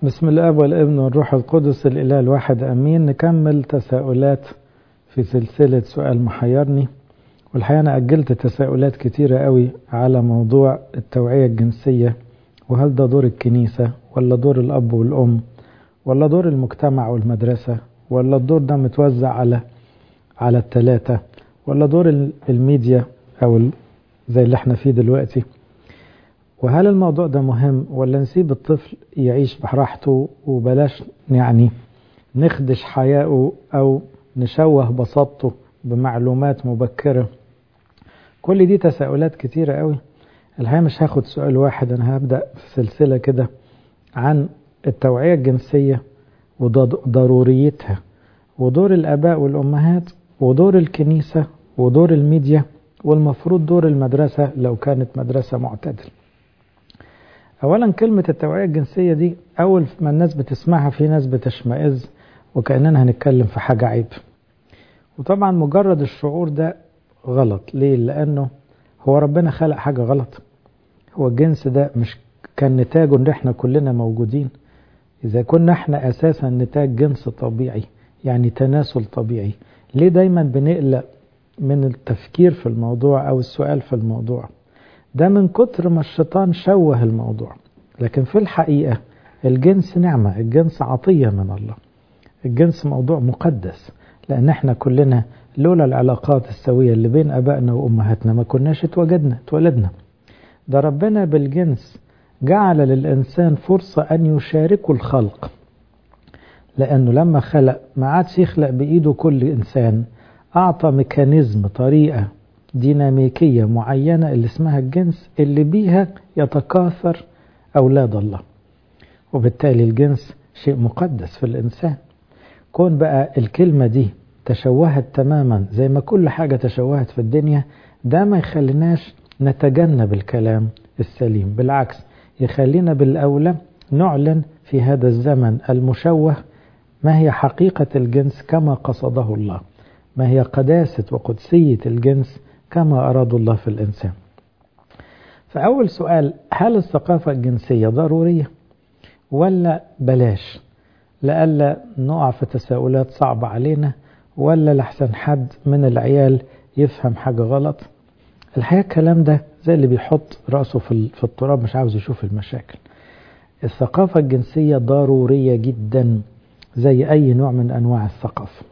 بسم الاب والابن والروح القدس الاله الواحد امين نكمل تساؤلات في سلسله سؤال محيرني والحقيقه انا اجلت تساؤلات كتيره قوي على موضوع التوعيه الجنسيه وهل ده دور الكنيسه ولا دور الاب والام ولا دور المجتمع والمدرسه ولا الدور ده متوزع على على الثلاثه ولا دور الميديا او زي اللي احنا فيه دلوقتي وهل الموضوع ده مهم ولا نسيب الطفل يعيش براحته وبلاش يعني نخدش حياءه أو نشوه بساطته بمعلومات مبكرة كل دي تساؤلات كتيرة قوي الحقيقة مش هاخد سؤال واحد أنا هبدأ في سلسلة كده عن التوعية الجنسية وضروريتها ودور الآباء والأمهات ودور الكنيسة ودور الميديا والمفروض دور المدرسة لو كانت مدرسة معتدلة اولا كلمة التوعية الجنسية دي اول ما الناس بتسمعها في ناس بتشمئز وكأننا هنتكلم في حاجة عيب وطبعا مجرد الشعور ده غلط ليه لانه هو ربنا خلق حاجة غلط هو الجنس ده مش كان نتاجه ان احنا كلنا موجودين اذا كنا احنا اساسا نتاج جنس طبيعي يعني تناسل طبيعي ليه دايما بنقلق من التفكير في الموضوع او السؤال في الموضوع ده من كتر ما الشيطان شوه الموضوع لكن في الحقيقة الجنس نعمة الجنس عطية من الله الجنس موضوع مقدس لأن احنا كلنا لولا العلاقات السوية اللي بين أبائنا وأمهاتنا ما كناش اتوجدنا اتولدنا ده ربنا بالجنس جعل للإنسان فرصة أن يشاركوا الخلق لأنه لما خلق ما عادش يخلق بإيده كل إنسان أعطى ميكانيزم طريقة ديناميكية معينة اللي اسمها الجنس اللي بيها يتكاثر أولاد الله وبالتالي الجنس شيء مقدس في الإنسان كون بقى الكلمة دي تشوهت تماما زي ما كل حاجة تشوهت في الدنيا ده ما يخليناش نتجنب الكلام السليم بالعكس يخلينا بالأولى نعلن في هذا الزمن المشوه ما هي حقيقة الجنس كما قصده الله ما هي قداسة وقدسية الجنس كما أراد الله في الإنسان فأول سؤال هل الثقافة الجنسية ضرورية ولا بلاش لألا نقع في تساؤلات صعبة علينا ولا لحسن حد من العيال يفهم حاجة غلط الحقيقة الكلام ده زي اللي بيحط رأسه في التراب مش عاوز يشوف المشاكل الثقافة الجنسية ضرورية جدا زي أي نوع من أنواع الثقافة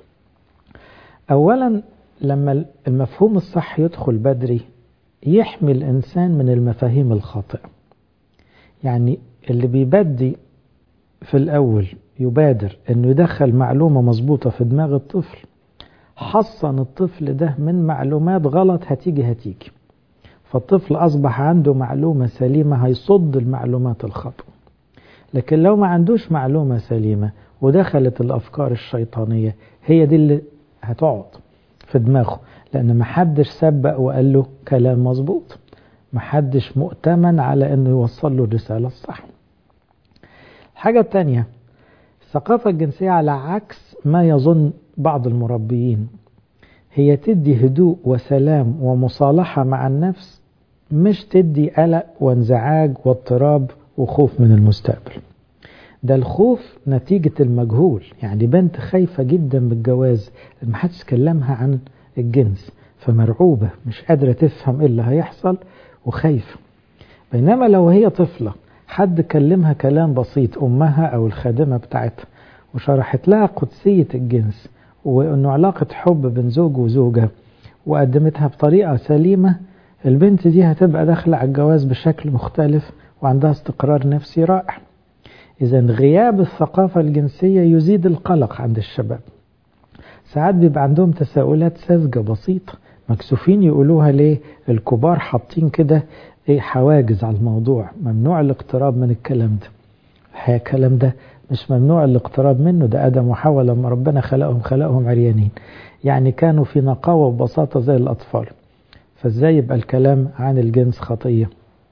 أولا لما المفهوم الصح يدخل بدري يحمي الإنسان من المفاهيم الخاطئة يعني اللي بيبدي في الأول يبادر أنه يدخل معلومة مظبوطة في دماغ الطفل حصن الطفل ده من معلومات غلط هتيجي هتيجي فالطفل أصبح عنده معلومة سليمة هيصد المعلومات الخاطئة لكن لو ما عندوش معلومة سليمة ودخلت الأفكار الشيطانية هي دي اللي هتقعد في دماغه لأن محدش سبق وقال له كلام مظبوط محدش مؤتمن على أنه يوصل له الرسالة الصح الحاجة التانية الثقافة الجنسية على عكس ما يظن بعض المربيين هي تدي هدوء وسلام ومصالحة مع النفس مش تدي قلق وانزعاج واضطراب وخوف من المستقبل ده الخوف نتيجة المجهول يعني بنت خايفة جدا بالجواز ما حدش كلمها عن الجنس فمرعوبة مش قادرة تفهم ايه اللي هيحصل وخايفة بينما لو هي طفلة حد كلمها كلام بسيط أمها أو الخادمة بتاعتها وشرحت لها قدسية الجنس وأنه علاقة حب بين زوج وزوجة وقدمتها بطريقة سليمة البنت دي هتبقى داخلة على الجواز بشكل مختلف وعندها استقرار نفسي رائع إذا غياب الثقافة الجنسية يزيد القلق عند الشباب ساعات بيبقى عندهم تساؤلات ساذجة بسيطة مكسوفين يقولوها ليه الكبار حاطين كده ايه حواجز على الموضوع ممنوع الاقتراب من الكلام ده الحقيقة الكلام ده مش ممنوع الاقتراب منه ده آدم وحواء لما ربنا خلقهم خلقهم عريانين يعني كانوا في نقاوة وبساطة زي الأطفال فازاي يبقى الكلام عن الجنس خطية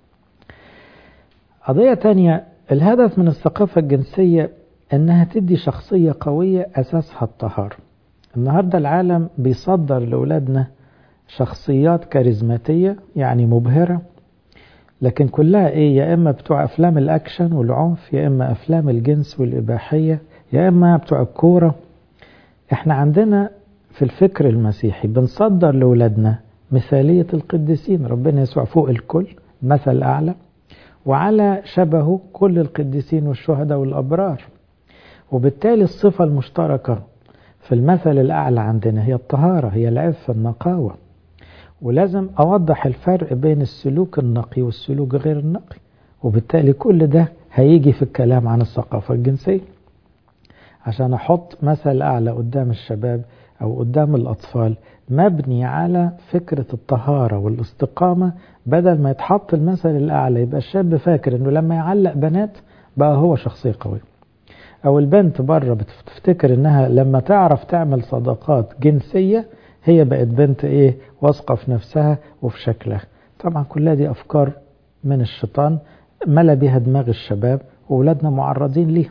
قضية تانية الهدف من الثقافة الجنسية انها تدي شخصية قوية اساسها الطهارة النهاردة العالم بيصدر لأولادنا شخصيات كاريزماتية يعني مبهرة لكن كلها ايه يا اما بتوع افلام الاكشن والعنف يا اما افلام الجنس والاباحيه يا اما بتوع الكوره احنا عندنا في الفكر المسيحي بنصدر لاولادنا مثاليه القديسين ربنا يسوع فوق الكل مثل اعلى وعلى شبهه كل القديسين والشهداء والابرار وبالتالي الصفه المشتركه في المثل الاعلى عندنا هي الطهاره هي العفه النقاوه ولازم أوضح الفرق بين السلوك النقي والسلوك غير النقي وبالتالي كل ده هيجي في الكلام عن الثقافة الجنسية عشان أحط مثل أعلى قدام الشباب أو قدام الأطفال مبني على فكرة الطهارة والاستقامة بدل ما يتحط المثل الأعلى يبقى الشاب فاكر إنه لما يعلق بنات بقى هو شخصية قوية أو البنت بره بتفتكر إنها لما تعرف تعمل صداقات جنسية هي بقت بنت ايه واثقة في نفسها وفي شكلها طبعا كلها دي افكار من الشيطان ملا بها دماغ الشباب وولادنا معرضين ليه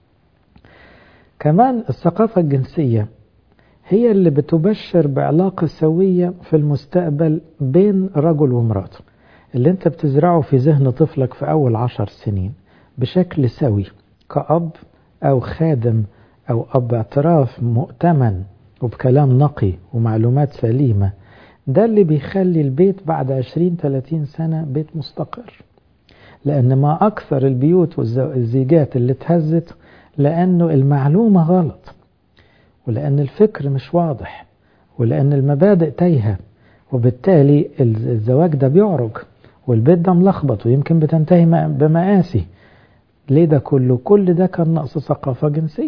كمان الثقافة الجنسية هي اللي بتبشر بعلاقة سوية في المستقبل بين رجل ومراته اللي انت بتزرعه في ذهن طفلك في اول عشر سنين بشكل سوي كأب او خادم او اب اعتراف مؤتمن وبكلام نقي ومعلومات سليمة ده اللي بيخلي البيت بعد 20 30 سنة بيت مستقر لأن ما أكثر البيوت والزيجات اللي اتهزت لأنه المعلومة غلط ولأن الفكر مش واضح ولأن المبادئ تايهة وبالتالي الزواج ده بيعرج والبيت ده ملخبط ويمكن بتنتهي بمآسي ليه ده كله كل ده كان نقص ثقافة جنسية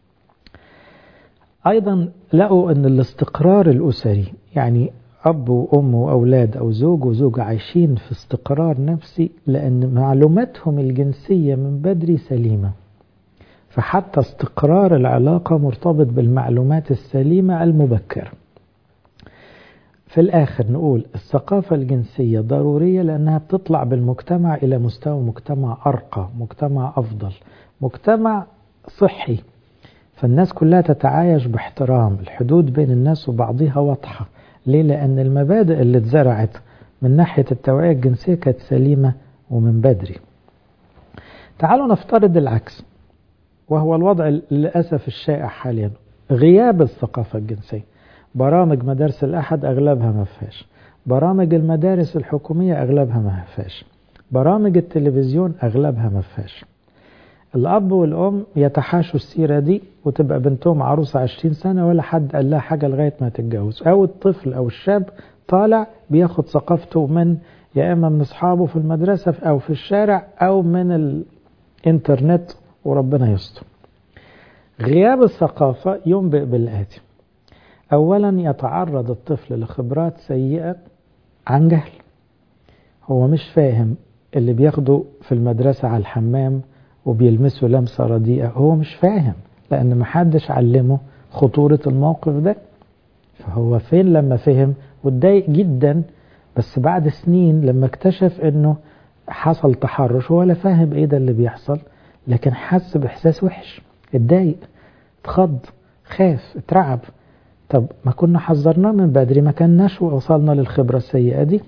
أيضا لقوا أن الاستقرار الأسري يعني أب وأم وأولاد أو زوج وزوجة عايشين في استقرار نفسي لأن معلوماتهم الجنسية من بدري سليمة فحتى استقرار العلاقة مرتبط بالمعلومات السليمة المبكرة في الآخر نقول الثقافة الجنسية ضرورية لأنها بتطلع بالمجتمع إلى مستوى مجتمع أرقى مجتمع أفضل مجتمع صحي فالناس كلها تتعايش باحترام الحدود بين الناس وبعضها واضحة ليه؟ لأن المبادئ اللي اتزرعت من ناحية التوعية الجنسية كانت سليمة ومن بدري تعالوا نفترض العكس وهو الوضع للأسف الشائع حاليا غياب الثقافة الجنسية برامج مدارس الأحد أغلبها ما فيهاش برامج المدارس الحكومية أغلبها ما فيهاش برامج التلفزيون أغلبها ما فيهاش الأب والأم يتحاشوا السيرة دي وتبقى بنتهم عروسة عشرين سنة ولا حد قال لها حاجة لغاية ما تتجوز أو الطفل أو الشاب طالع بياخد ثقافته من يا إما من أصحابه في المدرسة أو في الشارع أو من الإنترنت وربنا يستر غياب الثقافة ينبئ بالآتي أولا يتعرض الطفل لخبرات سيئة عن جهل هو مش فاهم اللي بياخده في المدرسة على الحمام وبيلمسه لمسة رديئة هو مش فاهم لأن محدش علمه خطورة الموقف ده فهو فين لما فهم واتضايق جدا بس بعد سنين لما اكتشف انه حصل تحرش ولا فاهم ايه ده اللي بيحصل لكن حس باحساس وحش اتضايق اتخض خاف اترعب طب ما كنا حذرناه من بدري ما كناش وصلنا للخبرة السيئة دي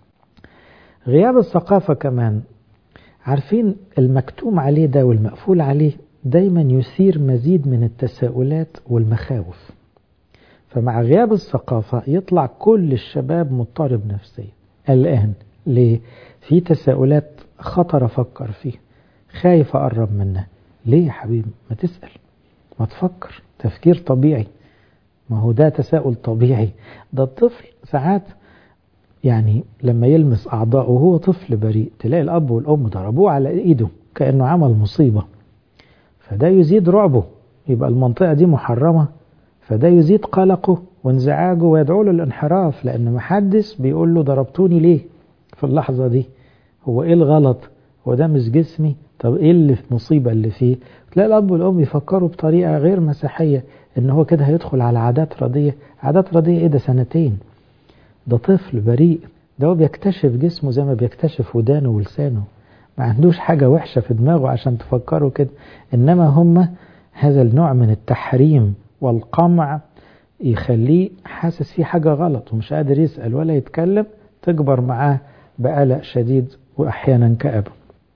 غياب الثقافة كمان عارفين المكتوم عليه ده والمقفول عليه دايما يثير مزيد من التساؤلات والمخاوف فمع غياب الثقافة يطلع كل الشباب مضطرب نفسيا الآن ليه؟ في تساؤلات خطر أفكر فيه خايف أقرب منها ليه يا حبيبي ما تسأل ما تفكر تفكير طبيعي ما هو ده تساؤل طبيعي ده الطفل ساعات يعني لما يلمس أعضاءه وهو طفل بريء تلاقي الأب والأم ضربوه على إيده كأنه عمل مصيبة فده يزيد رعبه يبقى المنطقة دي محرمة فده يزيد قلقه وانزعاجه ويدعو له الانحراف لأن محدش بيقول له ضربتوني ليه في اللحظة دي هو إيه الغلط هو ده مش جسمي طب إيه اللي في مصيبة اللي فيه تلاقي الأب والأم يفكروا بطريقة غير مسيحية إن هو كده هيدخل على عادات ردية عادات ردية إيه ده سنتين ده طفل بريء ده هو بيكتشف جسمه زي ما بيكتشف ودانه ولسانه ما عندوش حاجة وحشة في دماغه عشان تفكروا كده إنما هم هذا النوع من التحريم والقمع يخليه حاسس فيه حاجة غلط ومش قادر يسأل ولا يتكلم تكبر معاه بقلق شديد وأحيانا كآبة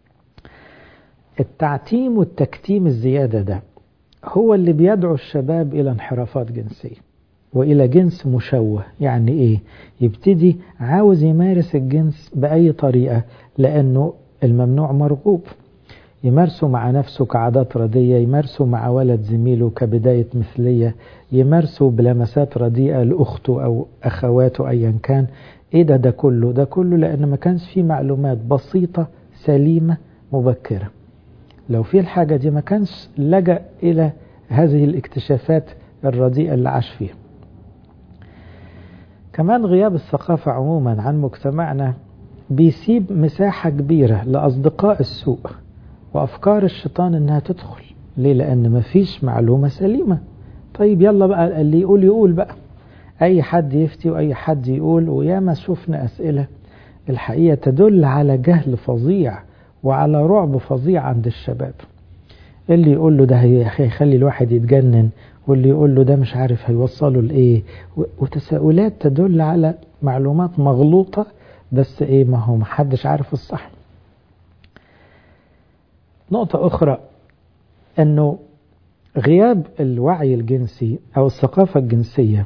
التعتيم والتكتيم الزيادة ده هو اللي بيدعو الشباب إلى انحرافات جنسية وإلى جنس مشوه يعني إيه يبتدي عاوز يمارس الجنس بأي طريقة لأنه الممنوع مرغوب يمارسه مع نفسه كعادات ردية يمارسه مع ولد زميله كبداية مثلية يمارسه بلمسات رديئة لأخته أو أخواته أيا كان إيه ده ده كله ده كله لأن ما كانش فيه معلومات بسيطة سليمة مبكرة لو في الحاجة دي ما كانش لجأ إلى هذه الاكتشافات الرديئة اللي عاش فيها كمان غياب الثقافة عموما عن مجتمعنا بيسيب مساحة كبيرة لأصدقاء السوء وأفكار الشيطان إنها تدخل ليه لأن مفيش معلومة سليمة طيب يلا بقى اللي يقول يقول بقى أي حد يفتي وأي حد يقول وياما شفنا أسئلة الحقيقة تدل على جهل فظيع وعلى رعب فظيع عند الشباب اللي يقول له ده هيخلي الواحد يتجنن واللي يقول له ده مش عارف هيوصله لإيه وتساؤلات تدل على معلومات مغلوطة بس إيه ما هو محدش عارف الصح نقطة أخرى أنه غياب الوعي الجنسي أو الثقافة الجنسية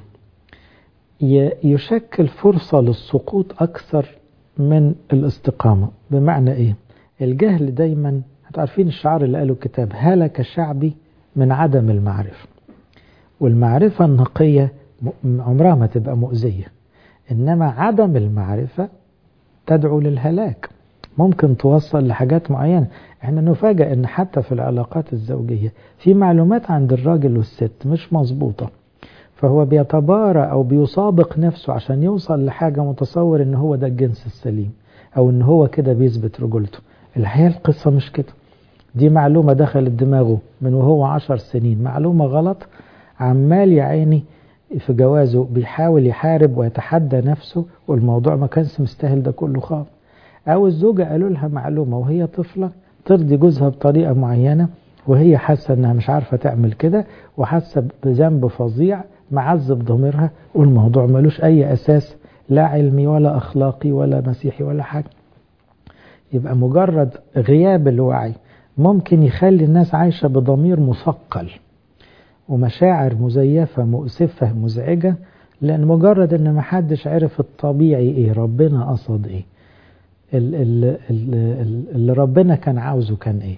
يشكل فرصة للسقوط أكثر من الاستقامة بمعنى إيه الجهل دايما هتعرفين الشعار اللي قاله الكتاب هلك شعبي من عدم المعرفة والمعرفة النقية عمرها ما تبقى مؤذية إنما عدم المعرفة تدعو للهلاك ممكن توصل لحاجات معينة احنا نفاجأ ان حتى في العلاقات الزوجية في معلومات عند الراجل والست مش مظبوطة فهو بيتبارى او بيسابق نفسه عشان يوصل لحاجة متصور ان هو ده الجنس السليم او ان هو كده بيثبت رجولته الحقيقة القصة مش كده دي معلومة دخلت دماغه من وهو عشر سنين معلومة غلط عمال يا عيني في جوازه بيحاول يحارب ويتحدى نفسه والموضوع ما كانش مستاهل ده كله خالص أو الزوجة قالوا لها معلومة وهي طفلة ترضي جوزها بطريقة معينة وهي حاسة انها مش عارفة تعمل كده وحاسة بذنب فظيع معذب ضميرها والموضوع ملوش أي أساس لا علمي ولا أخلاقي ولا مسيحي ولا حاجة يبقى مجرد غياب الوعي ممكن يخلي الناس عايشة بضمير مثقل ومشاعر مزيفة مؤسفة مزعجة لأن مجرد أن محدش عرف الطبيعي إيه ربنا قصد إيه اللي ربنا كان عاوزه كان إيه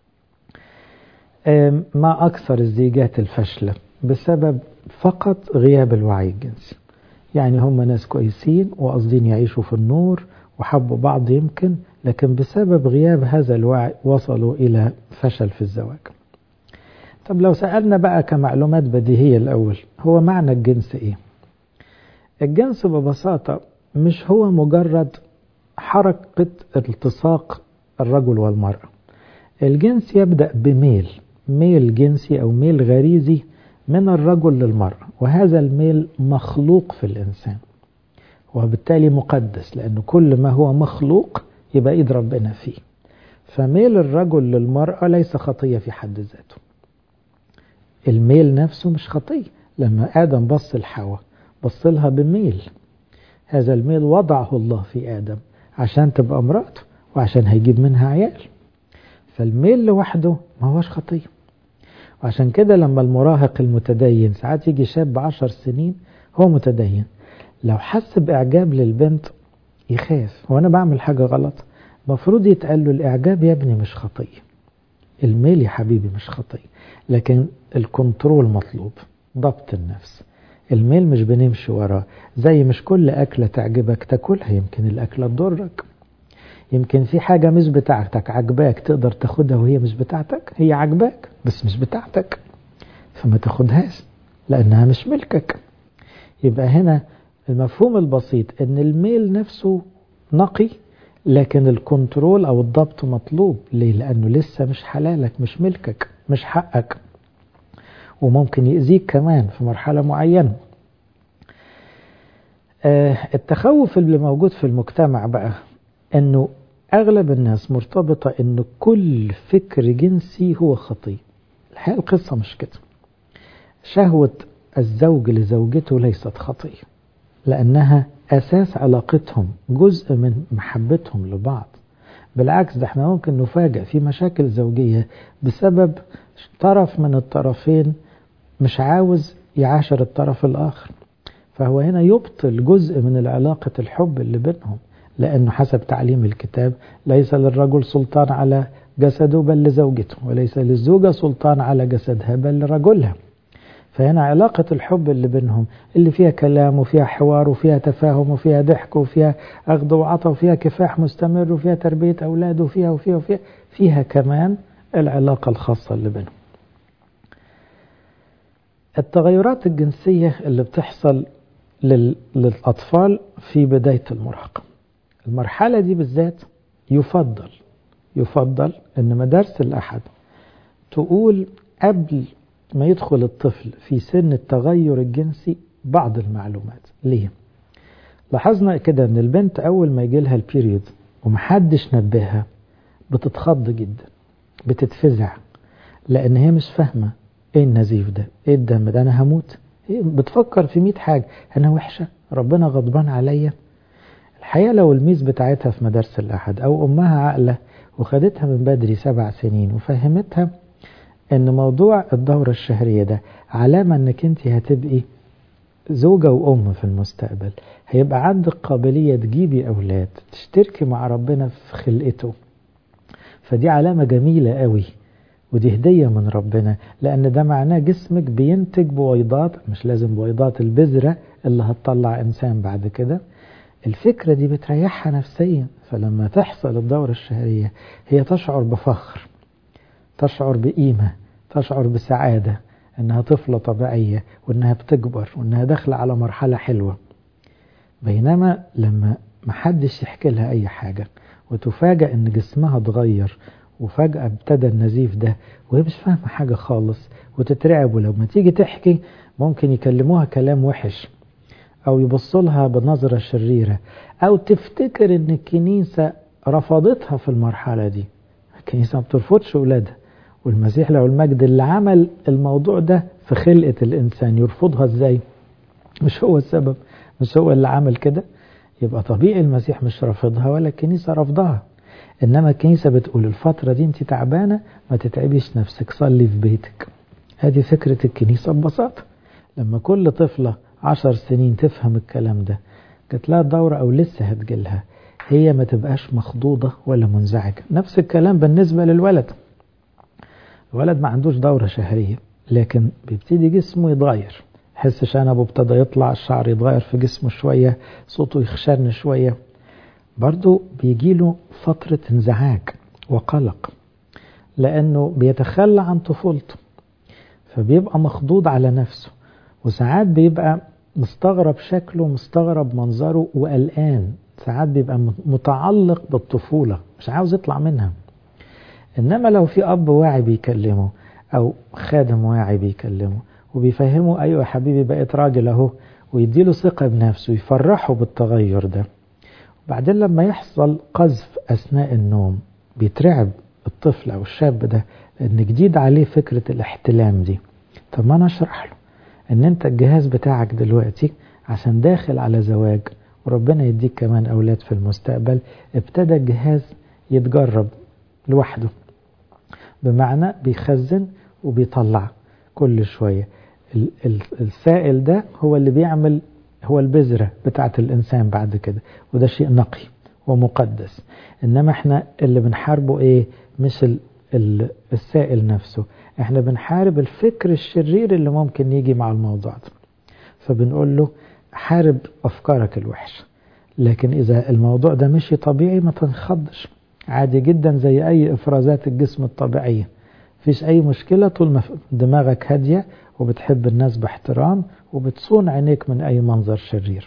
ما أكثر الزيجات الفاشلة بسبب فقط غياب الوعي الجنسي يعني هم ناس كويسين وقاصدين يعيشوا في النور وحبوا بعض يمكن لكن بسبب غياب هذا الوعي وصلوا إلى فشل في الزواج طب لو سألنا بقى كمعلومات بديهية الأول هو معنى الجنس إيه الجنس ببساطة مش هو مجرد حركة التصاق الرجل والمرأة الجنس يبدأ بميل ميل جنسي أو ميل غريزي من الرجل للمرأة وهذا الميل مخلوق في الإنسان وبالتالي مقدس لأن كل ما هو مخلوق يبقى إيد ربنا فيه فميل الرجل للمرأة ليس خطية في حد ذاته الميل نفسه مش خطية لما آدم بص لحواء بص لها بميل هذا الميل وضعه الله في آدم عشان تبقى امرأته وعشان هيجيب منها عيال فالميل لوحده ما هوش خطية وعشان كده لما المراهق المتدين ساعات يجي شاب عشر سنين هو متدين لو حس بإعجاب للبنت يخاف هو أنا بعمل حاجة غلط مفروض يتقال له الإعجاب يا ابني مش خطية الميل يا حبيبي مش خطية لكن الكنترول مطلوب ضبط النفس الميل مش بنمشي وراه زي مش كل أكلة تعجبك تاكلها يمكن الأكلة تضرك يمكن في حاجة مش بتاعتك عجباك تقدر تاخدها وهي مش بتاعتك هي عجباك بس مش بتاعتك فما تاخدهاش لأنها مش ملكك يبقى هنا المفهوم البسيط ان الميل نفسه نقي لكن الكنترول او الضبط مطلوب ليه لانه لسه مش حلالك مش ملكك مش حقك وممكن يأذيك كمان في مرحلة معينة آه التخوف اللي موجود في المجتمع بقى انه اغلب الناس مرتبطة ان كل فكر جنسي هو خطية الحقيقة القصة مش كده شهوة الزوج لزوجته ليست خطية لأنها أساس علاقتهم جزء من محبتهم لبعض بالعكس ده احنا ممكن نفاجأ في مشاكل زوجية بسبب طرف من الطرفين مش عاوز يعاشر الطرف الآخر فهو هنا يبطل جزء من العلاقة الحب اللي بينهم لأنه حسب تعليم الكتاب ليس للرجل سلطان على جسده بل لزوجته وليس للزوجة سلطان على جسدها بل لرجلها فهنا علاقة الحب اللي بينهم اللي فيها كلام وفيها حوار وفيها تفاهم وفيها ضحك وفيها أخذ وعطاء وفيها كفاح مستمر وفيها تربية أولاد وفيها وفيها وفيها فيها كمان العلاقة الخاصة اللي بينهم التغيرات الجنسية اللي بتحصل للأطفال في بداية المراهقة المرحلة دي بالذات يفضل يفضل أن مدارس الأحد تقول قبل ما يدخل الطفل في سن التغير الجنسي بعض المعلومات ليه؟ لاحظنا كده ان البنت اول ما يجي لها البيريود ومحدش نبهها بتتخض جدا بتتفزع لان هي مش فاهمه ايه النزيف ده ايه الدم ده انا هموت إيه بتفكر في مئة حاجه انا وحشه ربنا غضبان عليا الحقيقه لو الميز بتاعتها في مدارس الاحد او امها عاقله وخدتها من بدري سبع سنين وفهمتها ان موضوع الدورة الشهرية ده علامة انك انت هتبقي زوجة وام في المستقبل هيبقى عندك قابلية تجيبي اولاد تشتركي مع ربنا في خلقته فدي علامة جميلة قوي ودي هدية من ربنا لأن ده معناه جسمك بينتج بويضات مش لازم بويضات البذرة اللي هتطلع إنسان بعد كده الفكرة دي بتريحها نفسيا فلما تحصل الدورة الشهرية هي تشعر بفخر تشعر بقيمة تشعر بسعادة انها طفلة طبيعية وانها بتكبر وانها داخلة على مرحلة حلوة بينما لما محدش يحكي لها اي حاجة وتفاجأ ان جسمها اتغير وفجأة ابتدى النزيف ده وهي مش فاهمة حاجة خالص وتترعب ولما تيجي تحكي ممكن يكلموها كلام وحش أو يبصوا لها بنظرة شريرة أو تفتكر إن الكنيسة رفضتها في المرحلة دي الكنيسة ما بترفضش أولادها والمسيح له المجد اللي عمل الموضوع ده في خلقة الإنسان يرفضها إزاي مش هو السبب مش هو اللي عمل كده يبقى طبيعي المسيح مش رافضها ولا الكنيسة رفضها إنما الكنيسة بتقول الفترة دي أنت تعبانة ما تتعبيش نفسك صلي في بيتك هذه فكرة الكنيسة ببساطة لما كل طفلة عشر سنين تفهم الكلام ده جات لها الدورة أو لسه هتجيلها هي ما تبقاش مخضوضة ولا منزعجة نفس الكلام بالنسبة للولد الولد ما عندوش دورة شهرية لكن بيبتدي جسمه يتغير حس شنبه ابتدى يطلع الشعر يتغير في جسمه شوية صوته يخشن شوية برضو بيجيله فترة انزعاج وقلق لأنه بيتخلى عن طفولته فبيبقى مخضوض على نفسه وساعات بيبقى مستغرب شكله مستغرب منظره وقلقان ساعات بيبقى متعلق بالطفولة مش عاوز يطلع منها إنما لو في أب واعي بيكلمه أو خادم واعي بيكلمه وبيفهمه أيوة يا حبيبي بقيت راجل أهو ويديله ثقة بنفسه يفرحه بالتغير ده وبعدين لما يحصل قذف أثناء النوم بيترعب الطفل أو الشاب ده لأن جديد عليه فكرة الاحتلام دي طب ما أنا أشرح له إن أنت الجهاز بتاعك دلوقتي عشان داخل على زواج وربنا يديك كمان أولاد في المستقبل ابتدى الجهاز يتجرب لوحده بمعنى بيخزن وبيطلع كل شوية السائل ده هو اللي بيعمل هو البذرة بتاعت الإنسان بعد كده وده شيء نقي ومقدس إنما إحنا اللي بنحاربه إيه مش السائل نفسه إحنا بنحارب الفكر الشرير اللي ممكن يجي مع الموضوع ده فبنقول له حارب أفكارك الوحشة لكن إذا الموضوع ده مشي طبيعي ما تنخضش عادي جدا زي أي إفرازات الجسم الطبيعية فيش أي مشكلة طول ما دماغك هادية وبتحب الناس باحترام وبتصون عينيك من أي منظر شرير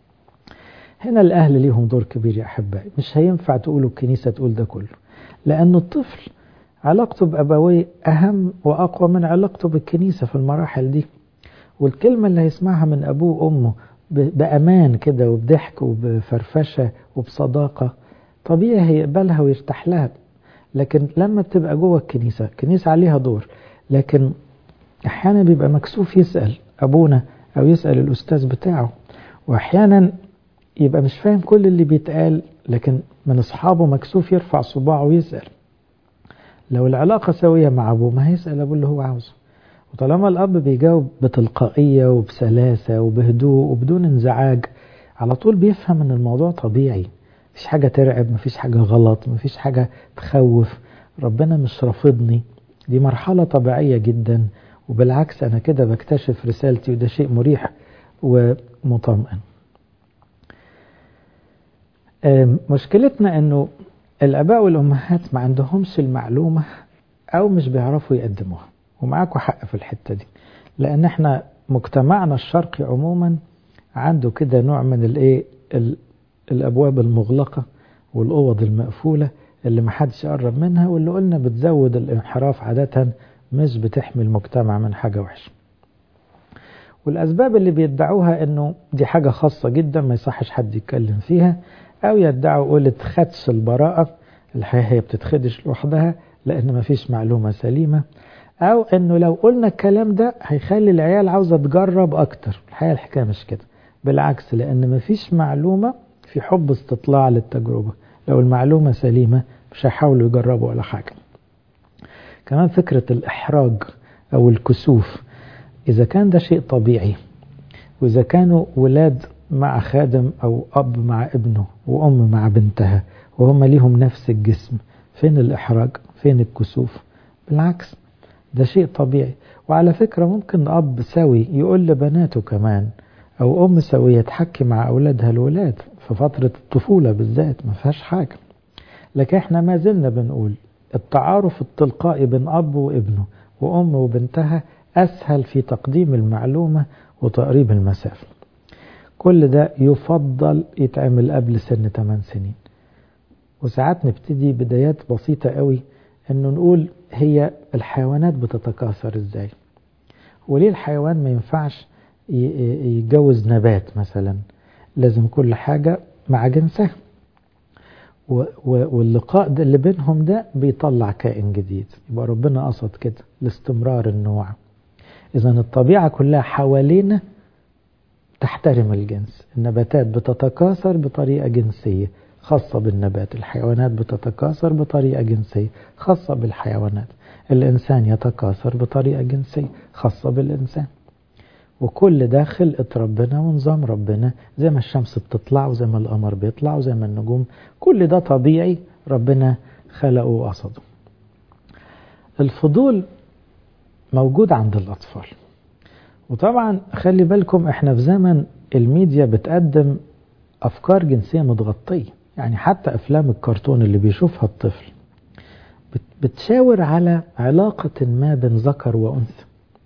هنا الأهل ليهم دور كبير يا أحبائي مش هينفع تقولوا الكنيسة تقول ده كله لأن الطفل علاقته بأبويه أهم وأقوى من علاقته بالكنيسة في المراحل دي والكلمة اللي هيسمعها من أبوه وأمه بأمان كده وبضحك وبفرفشة وبصداقة طبيعي هيقبلها ويرتاح لها لكن لما بتبقى جوه الكنيسة الكنيسة عليها دور لكن أحيانا بيبقى مكسوف يسأل أبونا أو يسأل الأستاذ بتاعه وأحيانا يبقى مش فاهم كل اللي بيتقال لكن من أصحابه مكسوف يرفع صباعه ويسأل لو العلاقة سوية مع أبوه ما هيسأل أبوه اللي هو عاوزه وطالما الأب بيجاوب بتلقائية وبسلاسة وبهدوء وبدون انزعاج على طول بيفهم ان الموضوع طبيعي مفيش حاجة ترعب مفيش حاجة غلط مفيش حاجة تخوف ربنا مش رافضني دي مرحلة طبيعية جدا وبالعكس أنا كده بكتشف رسالتي وده شيء مريح ومطمئن مشكلتنا أنه الآباء والأمهات ما عندهمش المعلومة أو مش بيعرفوا يقدموها ومعاكم حق في الحتة دي لأن احنا مجتمعنا الشرقي عموما عنده كده نوع من الايه الابواب المغلقه والاوض المقفوله اللي محدش يقرب منها واللي قلنا بتزود الانحراف عاده مش بتحمي المجتمع من حاجه وحشه والاسباب اللي بيدعوها انه دي حاجه خاصه جدا ما يصحش حد يتكلم فيها او يدعوا قولة خدش البراءه الحقيقه هي بتتخدش لوحدها لان مفيش معلومه سليمه او انه لو قلنا الكلام ده هيخلي العيال عاوزه تجرب اكتر الحقيقه الحكايه مش كده بالعكس لأن مفيش معلومة في حب استطلاع للتجربة لو المعلومة سليمة مش هيحاولوا يجربوا ولا حاجة كمان فكرة الإحراج أو الكسوف إذا كان ده شيء طبيعي وإذا كانوا ولاد مع خادم أو أب مع ابنه وأم مع بنتها وهم ليهم نفس الجسم فين الإحراج فين الكسوف بالعكس ده شيء طبيعي وعلى فكرة ممكن أب سوي يقول لبناته كمان أو أم سوية تحكي مع أولادها الولاد في فترة الطفولة بالذات ما فيهاش حاجة لكن احنا ما زلنا بنقول التعارف التلقائي بين أب وابنه وأم وبنتها أسهل في تقديم المعلومة وتقريب المسافة كل ده يفضل يتعمل قبل سن 8 سنين وساعات نبتدي بدايات بسيطة قوي انه نقول هي الحيوانات بتتكاثر ازاي وليه الحيوان ما ينفعش يتجوز نبات مثلا لازم كل حاجة مع جنسها واللقاء ده اللي بينهم ده بيطلع كائن جديد يبقى ربنا قصد كده لاستمرار النوع إذا الطبيعة كلها حوالينا تحترم الجنس النباتات بتتكاثر بطريقة جنسية خاصة بالنبات الحيوانات بتتكاثر بطريقة جنسية خاصة بالحيوانات الإنسان يتكاثر بطريقة جنسية خاصة بالإنسان وكل ده خلقة ربنا ونظام ربنا زي ما الشمس بتطلع وزي ما القمر بيطلع وزي ما النجوم كل ده طبيعي ربنا خلقه وقصده الفضول موجود عند الأطفال وطبعا خلي بالكم احنا في زمن الميديا بتقدم أفكار جنسية متغطية يعني حتى أفلام الكرتون اللي بيشوفها الطفل بتشاور على علاقة ما بين ذكر وأنثى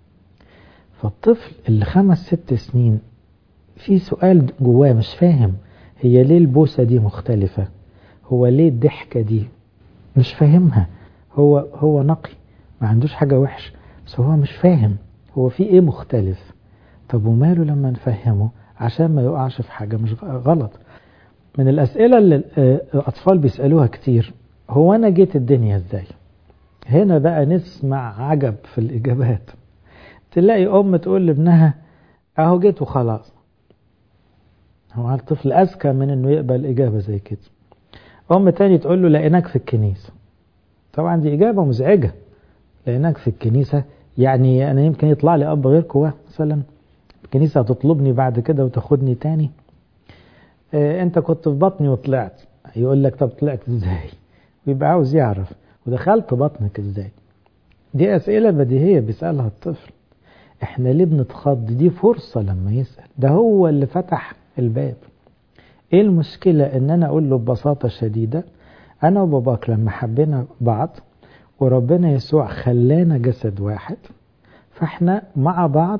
فالطفل اللي خمس ست سنين في سؤال جواه مش فاهم هي ليه البوسة دي مختلفة هو ليه الضحكة دي مش فاهمها هو هو نقي ما عندوش حاجة وحش بس هو مش فاهم هو في ايه مختلف طب وماله لما نفهمه عشان ما يقعش في حاجة مش غلط من الأسئلة اللي الأطفال بيسألوها كتير هو أنا جيت الدنيا إزاي هنا بقى نسمع عجب في الإجابات تلاقي أم تقول لابنها أهو جيت وخلاص هو الطفل أذكى من إنه يقبل إجابة زي كده أم تاني تقول له لقيناك في الكنيسة طبعا دي إجابة مزعجة لقيناك في الكنيسة يعني أنا يمكن يطلع لي أب غيركم مثلا الكنيسة هتطلبني بعد كده وتاخدني تاني اه أنت كنت في بطني وطلعت يقول لك طب طلعت إزاي ويبقى عاوز يعرف ودخلت بطنك إزاي دي أسئلة بديهية بيسألها الطفل احنا ليه بنتخض دي فرصة لما يسأل ده هو اللي فتح الباب ايه المشكلة ان انا اقول له ببساطة شديدة انا وباباك لما حبينا بعض وربنا يسوع خلانا جسد واحد فاحنا مع بعض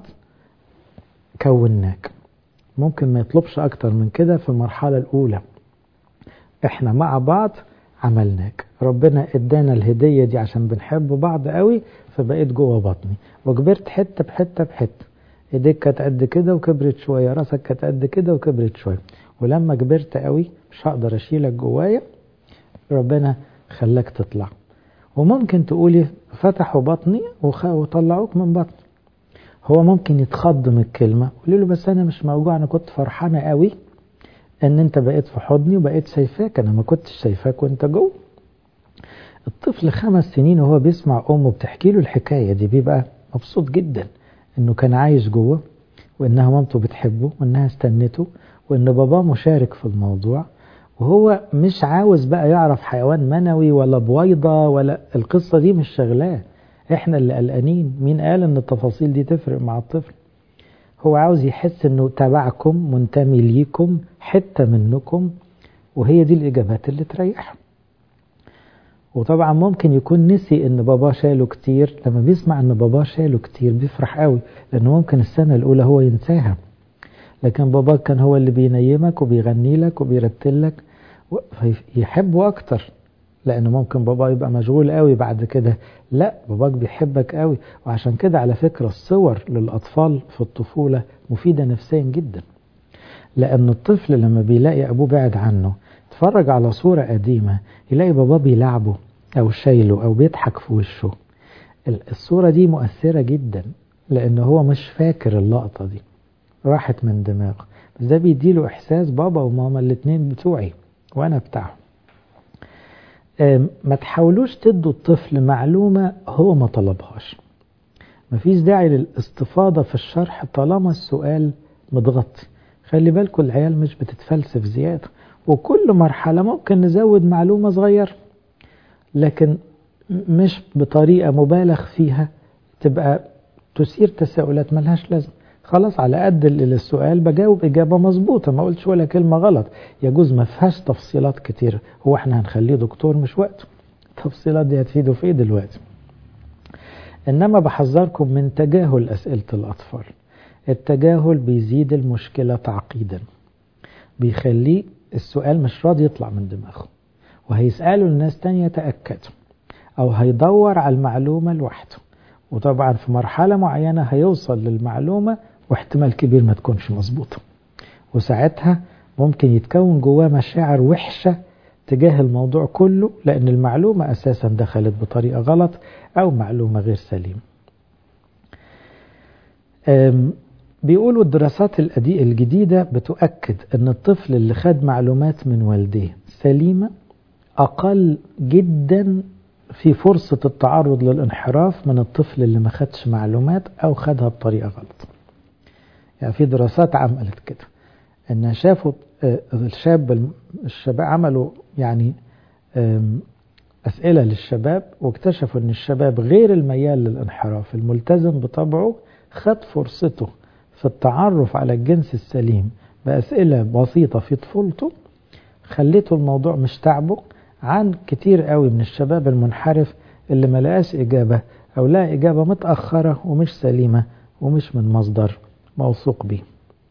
كوناك ممكن ما يطلبش اكتر من كده في المرحلة الاولى احنا مع بعض عملناك ربنا ادانا الهدية دي عشان بنحب بعض قوي فبقيت جوه بطني وكبرت حتة بحتة بحتة ايديك كانت قد كده وكبرت شوية راسك كانت قد كده وكبرت شوية ولما كبرت قوي مش هقدر اشيلك جوايا ربنا خلاك تطلع وممكن تقولي فتحوا بطني وطلعوك من بطني هو ممكن يتخض من الكلمة قولي له بس انا مش موجوع انا كنت فرحانة قوي ان انت بقيت في حضني وبقيت شايفاك انا ما كنتش شايفاك وانت جوه الطفل خمس سنين وهو بيسمع امه بتحكي له الحكايه دي بيبقى مبسوط جدا انه كان عايش جوه وانها مامته بتحبه وانها استنته وان باباه مشارك في الموضوع وهو مش عاوز بقى يعرف حيوان منوي ولا بويضة ولا القصة دي مش شغلاه احنا اللي قلقانين مين قال ان التفاصيل دي تفرق مع الطفل هو عاوز يحس انه تبعكم منتمي ليكم حتة منكم وهي دي الاجابات اللي تريحه وطبعا ممكن يكون نسي ان باباه شاله كتير لما بيسمع ان باباه شاله كتير بيفرح قوي لانه ممكن السنة الاولى هو ينساها لكن باباك كان هو اللي بينيمك وبيغني لك وبيرتل لك فيحبه اكتر لانه ممكن بابا يبقى مشغول قوي بعد كده لا باباك بيحبك قوي وعشان كده على فكرة الصور للاطفال في الطفولة مفيدة نفسيا جدا لان الطفل لما بيلاقي ابوه بعد عنه اتفرج على صورة قديمة يلاقي باباه بيلعبه او شايله او بيضحك في وشه الصورة دي مؤثرة جدا لان هو مش فاكر اللقطة دي راحت من دماغه بس ده بيديله احساس بابا وماما الاتنين بتوعي وانا بتاعهم ما تحاولوش تدوا الطفل معلومة هو ما طلبهاش مفيش داعي للاستفاضة في الشرح طالما السؤال متغطي خلي بالكم العيال مش بتتفلسف زيادة وكل مرحلة ممكن نزود معلومة صغيرة لكن مش بطريقة مبالغ فيها تبقى تثير تساؤلات ملهاش لازمه خلاص على قد السؤال بجاوب إجابة مظبوطة ما قلتش ولا كلمة غلط يجوز ما فيهاش تفصيلات كتير هو احنا هنخليه دكتور مش وقته التفصيلات دي هتفيده في ايه دلوقتي إنما بحذركم من تجاهل أسئلة الأطفال التجاهل بيزيد المشكلة تعقيدا بيخليه السؤال مش راضي يطلع من دماغه وهيسأله الناس تانية تأكدوا أو هيدور على المعلومة لوحده وطبعا في مرحلة معينة هيوصل للمعلومة واحتمال كبير ما تكونش مظبوطة وساعتها ممكن يتكون جواه مشاعر وحشة تجاه الموضوع كله لأن المعلومة أساسا دخلت بطريقة غلط أو معلومة غير سليمة بيقولوا الدراسات الجديدة بتؤكد أن الطفل اللي خد معلومات من والديه سليمة أقل جدا في فرصة التعرض للانحراف من الطفل اللي ما خدش معلومات أو خدها بطريقة غلط يعني في دراسات عملت كده ان شافوا الشاب الشباب عملوا يعني أسئلة للشباب واكتشفوا أن الشباب غير الميال للانحراف الملتزم بطبعه خد فرصته في التعرف على الجنس السليم بأسئلة بسيطة في طفولته خليته الموضوع مش تعبه عن كتير قوي من الشباب المنحرف اللي ما لقاش إجابة أو لقى إجابة متأخرة ومش سليمة ومش من مصدر موثوق به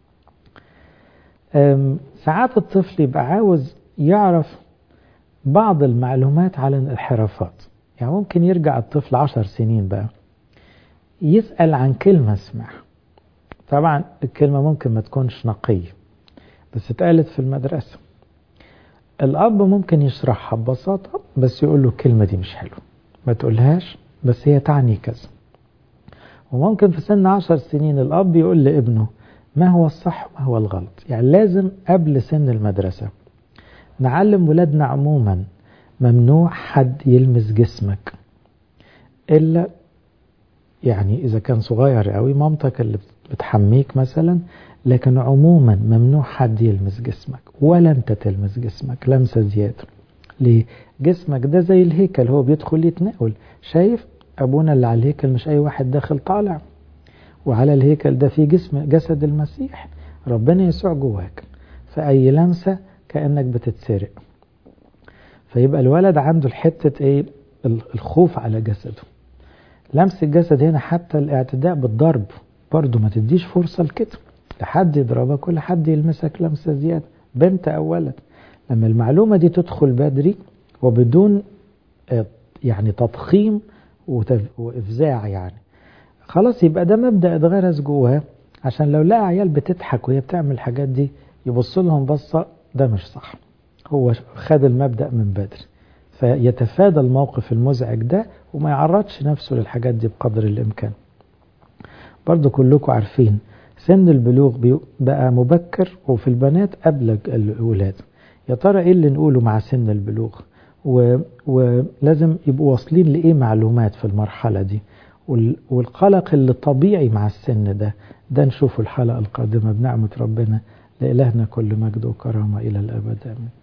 ساعات الطفل يبقى عاوز يعرف بعض المعلومات على الانحرافات يعني ممكن يرجع الطفل عشر سنين بقى يسأل عن كلمة سمعها طبعا الكلمة ممكن ما تكونش نقية بس اتقالت في المدرسة الأب ممكن يشرحها ببساطة بس يقول له الكلمة دي مش حلوة ما تقولهاش بس هي تعني كذا وممكن في سن عشر سنين الأب يقول لابنه ما هو الصح وما هو الغلط يعني لازم قبل سن المدرسة نعلم ولادنا عموما ممنوع حد يلمس جسمك إلا يعني إذا كان صغير قوي مامتك اللي بتحميك مثلا لكن عموما ممنوع حد يلمس جسمك ولا أنت تلمس جسمك لمسة زيادة ليه؟ جسمك ده زي الهيكل هو بيدخل يتنقل شايف أبونا اللي على الهيكل مش أي واحد داخل طالع وعلى الهيكل ده في جسم جسد المسيح ربنا يسوع جواك فأي لمسة كأنك بتتسرق فيبقى الولد عنده الحتة ايه الخوف على جسده لمس الجسد هنا حتى الاعتداء بالضرب برضه ما تديش فرصة لكده لحد يضربك ولا حد يلمسك لمسة زيادة بنت أو ولد لما المعلومة دي تدخل بدري وبدون يعني تضخيم وإفزاع يعني خلاص يبقى ده مبدأ اتغرس جواه عشان لو لقى عيال بتضحك وهي بتعمل الحاجات دي يبص لهم بصة ده مش صح هو خد المبدأ من بدري فيتفادى الموقف المزعج ده وما يعرضش نفسه للحاجات دي بقدر الإمكان برضو كلكم عارفين سن البلوغ بقى مبكر وفي البنات قبل الأولاد يا ترى إيه اللي نقوله مع سن البلوغ و... ولازم يبقوا واصلين لإيه معلومات في المرحلة دي وال... والقلق اللي طبيعي مع السن ده ده نشوفه الحلقة القادمة بنعمة ربنا لإلهنا كل مجد وكرامة إلى الأبد آمين